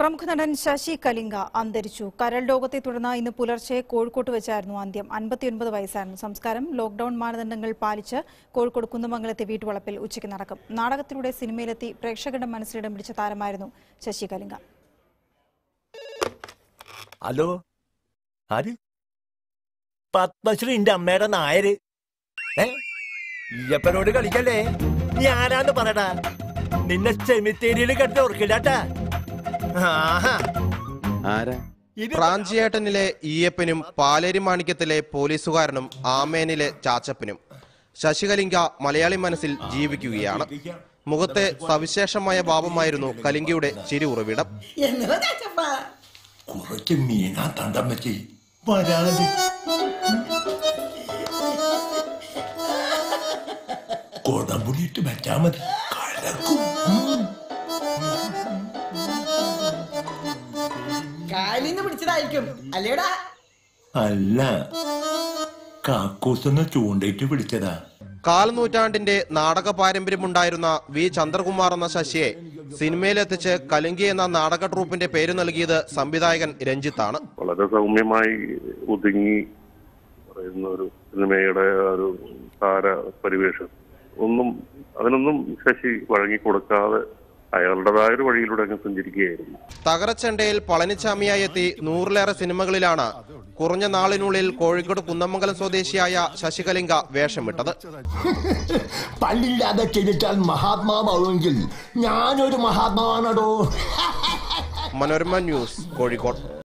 പ്രമുഖ നടൻ ശശി കലിംഗ അന്തരിച്ചു കരൾ രോഗത്തെ തുടർന്ന് ഇന്ന് പുലർച്ചെ കോഴിക്കോട്ട് വെച്ചായിരുന്നു അന്ത്യം അൻപത്തിയൊൻപത് വയസ്സായിരുന്നു സംസ്കാരം ലോക്ഡൌൺ മാനദണ്ഡങ്ങൾ പാലിച്ച് കോഴിക്കോട് കുന്നമംഗലത്തെ വീട്ടുവളപ്പിൽ ഉച്ചയ്ക്ക് നടക്കും നാടകത്തിലൂടെ സിനിമയിലെത്തി പ്രേക്ഷകരുടെ മനസ്സിലിടം പിടിച്ച താരമായിരുന്നു ശശി കലിംഗ ഹലോ ആര് പത്മശ്രീന്റെ അമ്മയുടെ നായര് ഏ ഈയപ്പനോട് കളിക്കല്ലേ നീ ആരാന്ന് പറയടാ നിന്നെ സെമിത്തേരിയിൽ കണ്ട ഓർക്കില്ലാട്ടാ ആഹാ ആരാ ഇത് പ്രാഞ്ചിയേട്ടനിലെ ഈയപ്പനും പാലേരി മാണിക്യത്തിലെ പോലീസുകാരനും ആമേനിലെ ചാച്ചപ്പനും ശശികലിംഗ മലയാളി മനസ്സിൽ ജീവിക്കുകയാണ് മുഖത്തെ സവിശേഷമായ ഭാവമായിരുന്നു കലിംഗയുടെ ചിരി ഉറവിടം എന്നതാ ചാച്ചപ്പ കുറച്ച് മീനാ തണ്ടം വെച്ച് വരാതെ കൊടംപുളിയിട്ട് വെച്ചാ മതി കലക്കും കാലിന്ന് പിടിച്ചതായിരിക്കും അല്ലേടാ അല്ല കാക്കൂസെന്ന് ചൂണ്ടയിട്ട് പിടിച്ചതാ കാൽ നൂറ്റാണ്ടിന്റെ നാടക പാരമ്പര്യമുണ്ടായിരുന്ന വി ചന്ദ്രകുമാർ എന്ന ശശിയെ സിനിമയിലെത്തിച്ച് കലിംഗി എന്ന നാടക ട്രൂപ്പിന്റെ പേര് നൽകിയത് സംവിധായകൻ രഞ്ജിത്താണ് വളരെ സൗമ്യമായി ഒതുങ്ങി പറയുന്ന ഒരു സിനിമയുടെ ഒരു താര പരിവേഷം ഒന്നും അതിനൊന്നും ശശി വഴങ്ങിക്കൊടുക്കാതെ അയാളുടേതായ ഒരു വഴിയിലൂടെ അങ്ങ് സഞ്ചരിക്കുകയായിരുന്നു തകരച്ചെണ്ടയിൽ പളനിച്ചാമിയായി എത്തി നൂറിലേറെ സിനിമകളിലാണ് കുറഞ്ഞ നാളിനുള്ളിൽ കോഴിക്കോട് കുന്നമംഗലം സ്വദേശിയായ ശശികലിംഗ വേഷമിട്ടത് പല്ലില്ലാതെ ചെയ്തിട്ടാൽ മഹാത്മാവാണെങ്കിൽ ഞാനൊരു മഹാത്മാവാണടോ മനോരമ ന്യൂസ് കോഴിക്കോട്